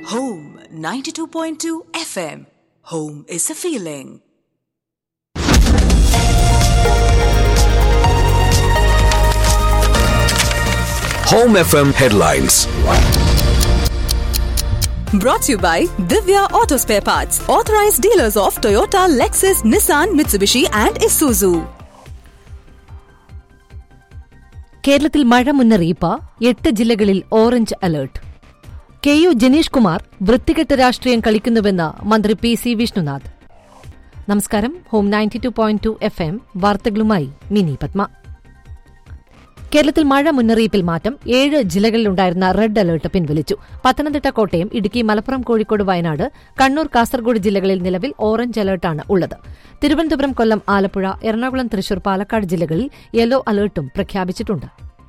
Home 92.2 FM. Home is a feeling. Home FM headlines. Brought to you by Divya Auto Spare Parts, authorized dealers of Toyota, Lexus, Nissan, Mitsubishi, and Isuzu. കേരളത്തിൽ മഴ മുന്നറിയിപ്പ് എട്ട് ജില്ലകളിൽ orange alert K U Janeesh Kumar വൃത്തികെട്ട രാഷ്ട്രീയം കളിക്കുന്നുവെന്ന് മന്ത്രി P C Vishnunath നമസ്കാരം Home ninety two point two F M വാർത്തകളുമായി മിനി പത്മ കേരളത്തിൽ മഴ മുന്നറിയിപ്പിൽ മാറ്റം ഏഴ് ജില്ലകളിലുണ്ടായിരുന്ന റെഡ് അലർട്ട് പിൻവലിച്ചു പത്തനംതിട്ട കോട്ടയം ഇടുക്കി മലപ്പുറം കോഴിക്കോട് വയനാട് കണ്ണൂർ കാസർഗോഡ് ജില്ലകളിൽ നിലവിൽ ഓറഞ്ച് അലർട്ടാണ് ഉള്ളത് തിരുവനന്തപുരം കൊല്ലം ആലപ്പുഴ എറണാകുളം തൃശൂർ പാലക്കാട് ജില്ലകളിൽ യെല്ലോ അലർട്ടും പ്രഖ്യാപിച്ചിട്ടുണ്ട്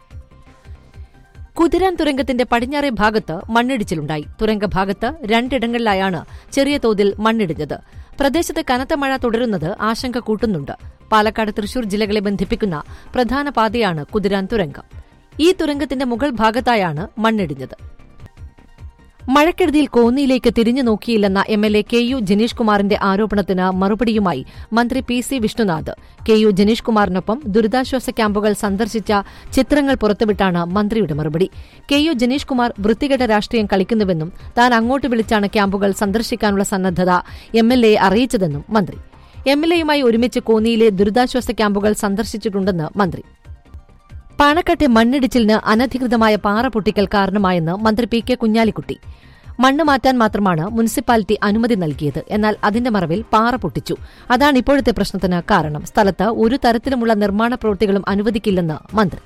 കുതിരാൻ തുരങ്കത്തിന്റെ പടിഞ്ഞാറേ ഭാഗത്ത് മണ്ണിടിച്ചിലുണ്ടായി തുരങ്കഭാഗത്ത് രണ്ടിടങ്ങളിലായാണ് ചെറിയ തോതിൽ മണ്ണിടിഞ്ഞത് പ്രദേശത്ത് കനത്ത മഴ തുടരുന്നത് ആശങ്ക കൂട്ടുന്നുണ്ട് പാലക്കാട് തൃശൂർ ജില്ലകളെ ബന്ധിപ്പിക്കുന്ന പ്രധാന പാതയാണ് കുതിരാൻ തുരങ്കം ഈ തുരങ്കത്തിന്റെ മുകൾ ഭാഗത്തായാണ് മണ്ണിടിഞ്ഞത് മഴക്കെടുതിയിൽ കോന്നിയിലേക്ക് തിരിഞ്ഞു നോക്കിയില്ലെന്ന M L A K U Janeesh കുമാറിന്റെ ആരോപണത്തിന് മറുപടിയുമായി മന്ത്രി P C Vishnunath K U Janeesh കുമാറിനൊപ്പം ദുരിതാശ്വാസ ക്യാമ്പുകൾ സന്ദർശിച്ച ചിത്രങ്ങൾ പുറത്തുവിട്ടാണ് മന്ത്രിയുടെ മറുപടി കെ യു ജനീഷ് കുമാർ വൃത്തികെട്ട രാഷ്ട്രീയം കളിക്കുന്നുവെന്നും താൻ അങ്ങോട്ട് വിളിച്ചാണ് ക്യാമ്പുകൾ സന്ദർശിക്കാനുള്ള സന്നദ്ധത എം എൽ എയെ അറിയിച്ചതെന്നും മന്ത്രി എം എൽ എയുമായി ഒരുമിച്ച് കോന്നിയിലെ ദുരിതാശ്വാസ ക്യാമ്പുകൾ സന്ദർശിച്ചിട്ടുണ്ടെന്ന് മന്ത്രി പാണക്കാട്ടെ മണ്ണിടിച്ചിലിന് അനധികൃതമായ പാറ പൊട്ടിക്കൽ കാരണമായെന്ന് മന്ത്രി പി കെ കുഞ്ഞാലിക്കുട്ടി മണ്ണ് മാറ്റാൻ മാത്രമാണ് മുനിസിപ്പാലിറ്റി അനുമതി നൽകിയത് എന്നാൽ അതിന്റെ മറവിൽ പാറ പൊട്ടിച്ചു അതാണ് ഇപ്പോഴത്തെ പ്രശ്നത്തിന് കാരണം സ്ഥലത്ത് ഒരു തരത്തിലുമുള്ള നിർമ്മാണ പ്രവൃത്തികളും അനുവദിക്കില്ലെന്ന് മന്ത്രി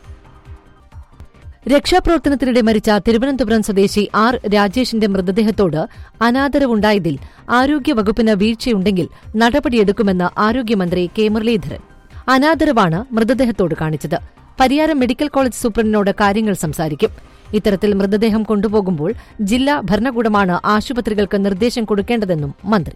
രക്ഷാപ്രവർത്തനത്തിനിടെ മരിച്ച തിരുവനന്തപുരം സ്വദേശി ആർ രാജേഷിന്റെ മൃതദേഹത്തോട് അനാദരവുണ്ടായതിൽ ആരോഗ്യവകുപ്പിന് വീഴ്ചയുണ്ടെങ്കിൽ നടപടിയെടുക്കുമെന്ന് ആരോഗ്യമന്ത്രി കെ മുരളീധരൻ അനാദരവാണ് മൃതദേഹത്തോട് കാണിച്ചത് പരിയാരം മെഡിക്കൽ കോളേജ് സൂപ്രണ്ടിനോട് കാര്യങ്ങൾ സംസാരിക്കും ഇത്തരത്തിൽ മൃതദേഹം കൊണ്ടുപോകുമ്പോൾ ജില്ലാ ഭരണകൂടമാണ് ആശുപത്രികൾക്ക് നിർദ്ദേശം കൊടുക്കേണ്ടതെന്നും മന്ത്രി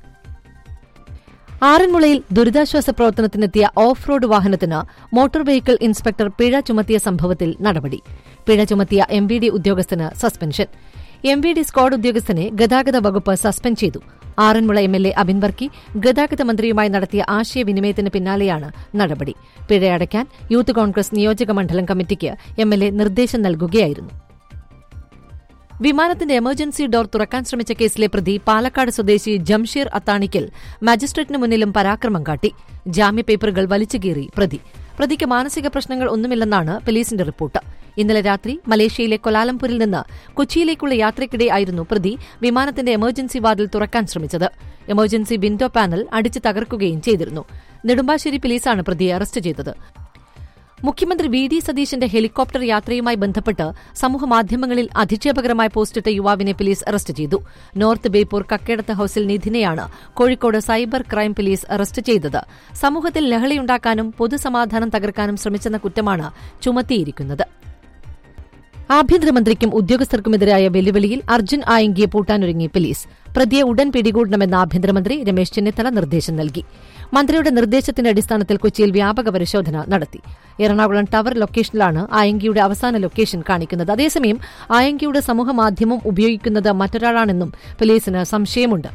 ആറന്മുളയിൽ ദുരിതാശ്വാസ പ്രവർത്തനത്തിനെത്തിയ ഓഫ് റോഡ് വാഹനത്തിന് മോട്ടോർ വെഹിക്കിൾ ഇൻസ്പെക്ടർ പിഴ ചുമത്തിയ സംഭവത്തിൽ നടപടി പിഴ ചുമത്തിയ എം വി ഡി ഉദ്യോഗസ്ഥന് suspension M V D squad ഉദ്യോഗസ്ഥനെ ഗതാഗത വകുപ്പ് സസ്പെൻഡ് ചെയ്തു Aranmula M L A Abin Varkey ഗതാഗത മന്ത്രിയുമായി നടത്തിയ ആശയവിനിമയത്തിന് പിന്നാലെയാണ് നടപടി പിഴയടയ്ക്കാൻ യൂത്ത് കോൺഗ്രസ് നിയോജക മണ്ഡലം കമ്മിറ്റിക്ക് എം എൽ എ നിർദ്ദേശം നൽകുകയായിരുന്നു വിമാനത്തിന്റെ എമർജൻസി ഡോർ തുറക്കാൻ ശ്രമിച്ച കേസിലെ പ്രതി പാലക്കാട് സ്വദേശി ജംഷീർ അത്താണിക്കൽ മജിസ്ട്രേറ്റിന് മുന്നിലും പരാക്രമം കാട്ടി ജാമ്യപേപ്പറുകൾ വലിച്ചുകീറി പ്രതി പ്രതിക്ക് മാനസിക പ്രശ്നങ്ങൾ ഒന്നുമില്ലെന്നാണ് പോലീസിന്റെ റിപ്പോർട്ട് ഇന്നലെ രാത്രി മലേഷ്യയിലെ കൊലാലംപൂരിൽ നിന്ന് കൊച്ചിയിലേക്കുള്ള യാത്രയ്ക്കിടെ ആയിരുന്നു പ്രതി വിമാനത്തിന്റെ എമർജൻസി വാതിൽ തുറക്കാൻ ശ്രമിച്ചത് എമർജൻസി വിൻഡോ പാനൽ അടിച്ചു തകർക്കുകയും ചെയ്തിരുന്നു നെടുമ്പാശ്ശേരി പോലീസാണ് പ്രതിയെ അറസ്റ്റ് ചെയ്തത് മുഖ്യമന്ത്രി വി ഡി സതീശന്റെ ഹെലികോപ്റ്റർ യാത്രയുമായി ബന്ധപ്പെട്ട് സമൂഹമാധ്യമങ്ങളിൽ അധിക്ഷേപകരമായ പോസ്റ്റിട്ട യുവാവിനെ പോലീസ് അറസ്റ്റ് ചെയ്തു നോർത്ത് ബേപ്പൂർ കക്കേടത്ത് ഹൌസിൽ നിധിനെയാണ് Kozhikode cyber crime police arrest ചെയ്തത് സമൂഹത്തിൽ ലഹളയുണ്ടാക്കാനും പൊതുസമാധാനം തകർക്കാനും ശ്രമിച്ചെന്ന കുറ്റമാണ് ചുമത്തിയിരിക്കുന്നത് ആഭ്യന്തരമന്ത്രിക്കും ഉദ്യോഗസ്ഥർക്കുമെതിരായ വെല്ലുവിളിയിൽ അർജുൻ ആയങ്കിയെ പൂട്ടാനൊരുങ്ങി പോലീസ് പ്രതിയെ ഉടൻ പിടികൂടണമെന്ന് ആഭ്യന്തരമന്ത്രി രമേശ് ചെന്നിത്തല നിർദ്ദേശം നൽകി മന്ത്രിയുടെ നിർദ്ദേശത്തിന്റെ അടിസ്ഥാനത്തിൽ കൊച്ചിയിൽ വ്യാപക പരിശോധന നടത്തി എറണാകുളം ടവർ ലൊക്കേഷനിലാണ് ആയങ്കിയുടെ അവസാന ലൊക്കേഷൻ കാണിക്കുന്നത് അതേസമയം ആയങ്കിയുടെ സമൂഹമാധ്യമം ഉപയോഗിക്കുന്നത് മറ്റൊരാളാണെന്നും പോലീസിന് സംശയമുണ്ട്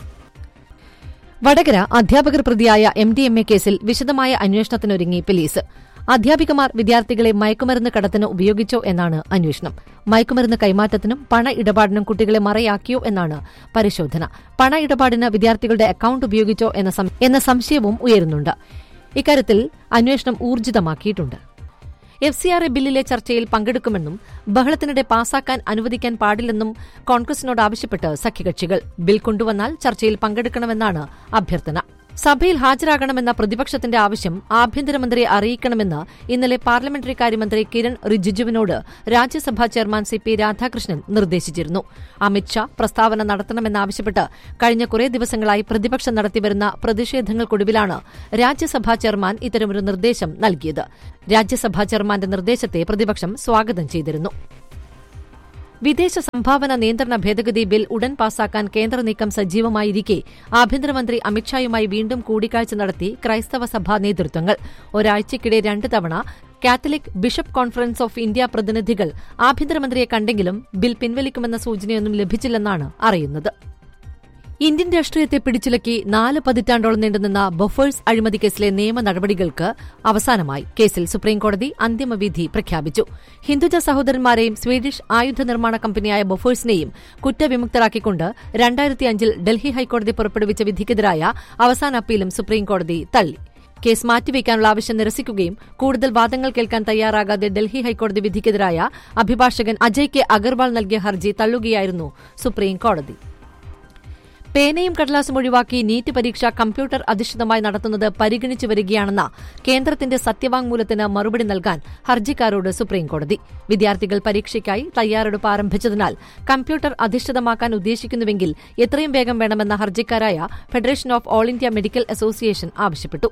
വടകര അധ്യാപകർ പ്രതിയായ എം ഡി എം എ കേസിൽ വിശദമായ അന്വേഷണത്തിനൊരുങ്ങി പോലീസ് അധ്യാപികമാർ വിദ്യാർത്ഥികളെ മയക്കുമരുന്ന് കടത്തിന് ഉപയോഗിച്ചോ എന്നാണ് അന്വേഷണം മയക്കുമരുന്ന് കൈമാറ്റത്തിനും പണ ഇടപാടിനും കുട്ടികളെ മറയാക്കിയോ എന്നാണ് പരിശോധന പണ ഇടപാടിന് വിദ്യാർത്ഥികളുടെ അക്കൌണ്ട് ഉപയോഗിച്ചോ എന്ന സംശയവും ഉയരുന്നുണ്ട് ഇക്കാര്യത്തിൽ അന്വേഷണം ഊർജിതമാക്കിയിട്ടുണ്ട് എഫ് സി ആർ എ ബില്ലിലെ ചർച്ചയിൽ പങ്കെടുക്കുമെന്നും ബഹളത്തിനിടെ പാസാക്കാൻ അനുവദിക്കാൻ പാടില്ലെന്നും കോൺഗ്രസിനോട് ആവശ്യപ്പെട്ട് സഖ്യകക്ഷികൾ ബിൽ കൊണ്ടുവന്നാൽ ചർച്ചയിൽ പങ്കെടുക്കണമെന്നാണ് അഭ്യർത്ഥന സഭയിൽ ഹാജരാകണമെന്ന പ്രതിപക്ഷത്തിന്റെ ആവശ്യം ആഭ്യന്തരമന്ത്രിയെ അറിയിക്കണമെന്ന് ഇന്നലെ പാർലമെന്ററി കാര്യമന്ത്രി കിരൺ റിജിജുവിനോട് Rajya Sabha chairman C P Radhakrishnan നിർദ്ദേശിച്ചിരുന്നു അമിത്ഷാ പ്രസ്താവന നടത്തണമെന്നാവശ്യപ്പെട്ട് കഴിഞ്ഞ കുറേ ദിവസങ്ങളായി പ്രതിപക്ഷം നടത്തിവരുന്ന പ്രതിഷേധങ്ങൾക്കൊടുവിലാണ് രാജ്യസഭാ ചെയർമാൻ ഇത്തരമൊരു നിർദ്ദേശം നൽകിയത് രാജ്യസഭാ ചെയർമാന്റെ നിർദ്ദേശത്തെ പ്രതിപക്ഷം സ്വാഗതം ചെയ്തിരുന്നു വിദേശ സംഭാവന നിയന്ത്രണ ഭേദഗതി ബിൽ ഉടൻ പാസാക്കാൻ കേന്ദ്ര നീക്കം സജീവമായിരിക്കെ ആഭ്യന്തരമന്ത്രി അമിത്ഷായുമായി വീണ്ടും കൂടിക്കാഴ്ച നടത്തി ക്രൈസ്തവ സഭാ നേതൃത്വങ്ങൾ ഒരാഴ്ചയ്ക്കിടെ രണ്ട് തവണ Catholic Bishop Conference of India പ്രതിനിധികൾ ആഭ്യന്തരമന്ത്രിയെ കണ്ടെങ്കിലും ബിൽ പിൻവലിക്കുമെന്ന സൂചനയൊന്നും ലഭിച്ചില്ലെന്നാണ് അറിയുന്നത് ഇന്ത്യൻ രാഷ്ട്രീയത്തെ പിടിച്ചുലക്കി നാല് പതിറ്റാണ്ടോളം നീണ്ടുനിന്ന ബൊഫേഴ്സ് അഴിമതി കേസിലെ നിയമ നടപടികൾക്ക് അവസാനമായി കേസിൽ സുപ്രീംകോടതി അന്തിമവിധി പ്രഖ്യാപിച്ചു ഹിന്ദുജ സഹോദരന്മാരെയും സ്വീഡിഷ് ആയുധ നിർമ്മാണ കമ്പനിയായ ബൊഫേഴ്സിനെയും കുറ്റവിമുക്തരാക്കിക്കൊണ്ട് രണ്ടായിരത്തിയഞ്ചിൽ ഡൽഹി ഹൈക്കോടതി പുറപ്പെടുവിച്ച വിധിക്കെതിരായ അവസാന അപ്പീലും സുപ്രീംകോടതി തള്ളി കേസ് മാറ്റിവെക്കാനുള്ള ആവശ്യം നിരസിക്കുകയും കൂടുതൽ വാദങ്ങൾ കേൾക്കാൻ തയ്യാറാകാതെ ഡൽഹി ഹൈക്കോടതി വിധിക്കെതിരായ അഭിഭാഷകൻ അജയ് കെ അഗർവാൾ നൽകിയ ഹർജി തള്ളുകയായിരുന്നു സുപ്രീംകോടതി പേനയും കടലാസും ഒഴിവാക്കി നീറ്റ് പരീക്ഷ കമ്പ്യൂട്ടർ അധിഷ്ഠിതമായി നടത്തുന്നത് പരിഗണിച്ചു വരികയാണെന്ന കേന്ദ്രത്തിന്റെ സത്യവാങ്മൂലത്തിന് മറുപടി നൽകാൻ ഹർജിക്കാരോട് സുപ്രീംകോടതി വിദ്യാർത്ഥികൾ പരീക്ഷയ്ക്കായി തയ്യാറെടുപ്പ് ആരംഭിച്ചതിനാൽ കമ്പ്യൂട്ടർ അധിഷ്ഠിതമാക്കാൻ ഉദ്ദേശിക്കുന്നുവെങ്കിൽ എത്രയും വേഗം വേണമെന്ന ഹർജിക്കാരായ Federation of All India Medical Association ആവശ്യപ്പെട്ടു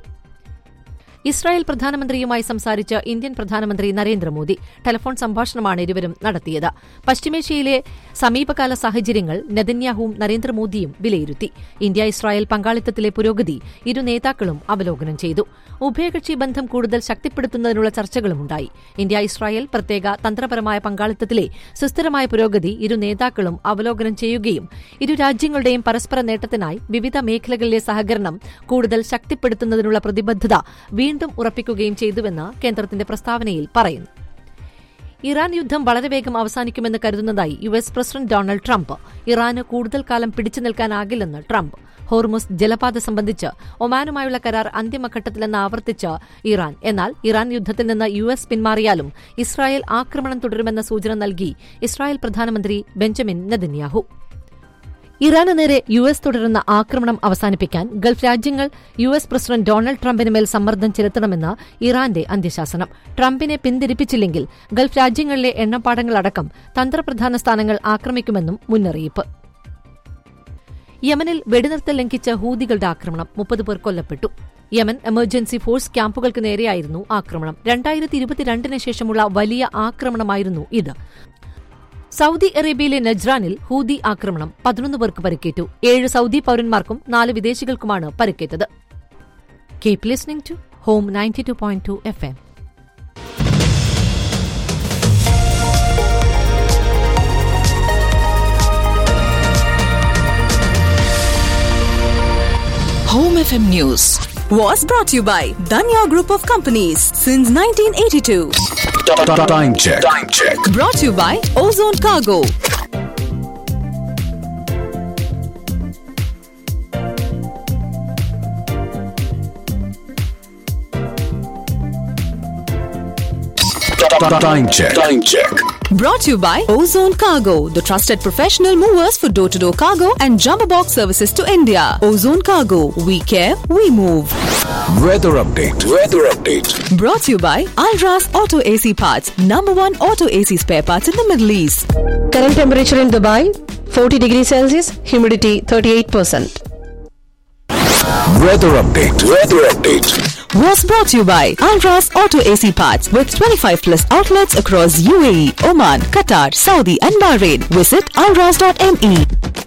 ഇസ്രായേൽ പ്രധാനമന്ത്രിയുമായി സംസാരിച്ച് ഇന്ത്യൻ പ്രധാനമന്ത്രി നരേന്ദ്രമോദി ടെലിഫോൺ സംഭാഷണമാണ് ഇരുവരും നടത്തിയത് പശ്ചിമേഷ്യയിലെ സമീപകാല സാഹചര്യങ്ങൾ നെതന്യാഹുവും നരേന്ദ്രമോദിയും വിലയിരുത്തി ഇന്ത്യ ഇസ്രായേൽ പങ്കാളിത്തത്തിലെ പുരോഗതി ഇരു നേതാക്കളും അവലോകനം ചെയ്തു ഉഭയകക്ഷി ബന്ധം കൂടുതൽ ശക്തിപ്പെടുത്തുന്നതിനുള്ള ചർച്ചകളുമുണ്ടായി ഇന്ത്യ ഇസ്രായേൽ പ്രത്യേക തന്ത്രപരമായ പങ്കാളിത്തത്തിലെ സുസ്ഥിരമായ പുരോഗതി ഇരു നേതാക്കളും അവലോകനം ചെയ്യുകയും ഇരു രാജ്യങ്ങളുടെയും പരസ്പര നേട്ടത്തിനായി വിവിധ മേഖലകളിലെ സഹകരണം കൂടുതൽ ശക്തിപ്പെടുത്തുന്നതിനുള്ള പ്രതിബദ്ധത വീണ്ടും ഉറപ്പിക്കുകയും ചെയ്തുവെന്ന് കേന്ദ്രത്തിന്റെ പ്രസ്താവനയിൽ പറയുന്നു ഇറാൻ യുദ്ധം വളരെ വേഗം അവസാനിക്കുമെന്ന് കരുതുന്നതായി U S president Donald Trump ഇറാന് കൂടുതൽ കാലം പിടിച്ചു നിൽക്കാനാകില്ലെന്ന് ട്രംപ് ഹോർമുസ് ജലപാത സംബന്ധിച്ച് ഒമാനുമായുള്ള കരാർ അന്തിമഘട്ടത്തിലെന്ന് ആവർത്തിച്ച് ഇറാൻ എന്നാൽ ഇറാൻ യുദ്ധത്തിൽ നിന്ന് യു എസ് പിന്മാറിയാലും ഇസ്രായേൽ ആക്രമണം തുടരുമെന്ന സൂചന നൽകി ഇസ്രായേൽ പ്രധാനമന്ത്രി ബെഞ്ചമിൻ നെതന്യാഹു ഇറാന് നേരെ യു എസ് തുടരുന്ന ആക്രമണം അവസാനിപ്പിക്കാൻ ഗൾഫ് രാജ്യങ്ങൾ യു എസ് പ്രസിഡന്റ് ഡൊണാൾഡ് ട്രംപിന് മേൽ സമ്മർദ്ദം ചെലുത്തണമെന്ന് ഇറാന്റെ അന്ത്യശാസനം ട്രംപിനെ പിന്തിരിപ്പിച്ചില്ലെങ്കിൽ ഗൾഫ് രാജ്യങ്ങളിലെ എണ്ണപ്പാടങ്ങളടക്കം തന്ത്രപ്രധാന സ്ഥാനങ്ങൾ ആക്രമിക്കുമെന്നും മുന്നറിയിപ്പ് യമനിൽ വെടിനിർത്തൽ ലംഘിച്ച ഹൂതികളുടെ ആക്രമണം മുപ്പത് പേർ കൊല്ലപ്പെട്ടു യമൻ എമർജൻസി ഫോഴ്സ് ക്യാമ്പുകൾക്ക് നേരെയായിരുന്നു ആക്രമണം രണ്ടായിരത്തി ഇരുപത്തിരണ്ടിന് ശേഷമുള്ള വലിയ ആക്രമണമായിരുന്നു ഇത് സൌദി അറേബ്യയിലെ നജ്റാനിൽ ഹൂതി ആക്രമണം പതിനൊന്ന് പേർക്ക് പരിക്കേറ്റു ഏഴ് സൌദി പൌരന്മാർക്കും നാല് വിദേശികൾക്കുമാണ് പരിക്കേറ്റത് keep listening to Home ninety two point two F M Home FM News was brought to you by Danya Group of Companies since 1982. Time check. Time check. Brought to you by Ozone Cargo. Time check. Time check. Brought to you by Ozone Cargo, the trusted professional movers for door to door cargo and jumbo box services to India. Ozone Cargo, we care, we move. Weather update. Weather update. Brought to you by Alras Auto AC Parts, number one auto AC spare parts in the Middle East. Current temperature in Dubai 40 degrees Celsius, humidity 38%. Weather update. Weather update. Was brought to you by Alras Auto AC Parts with 25 plus outlets across UAE, Oman, Qatar, Saudi, and Bahrain. Visit alras.me.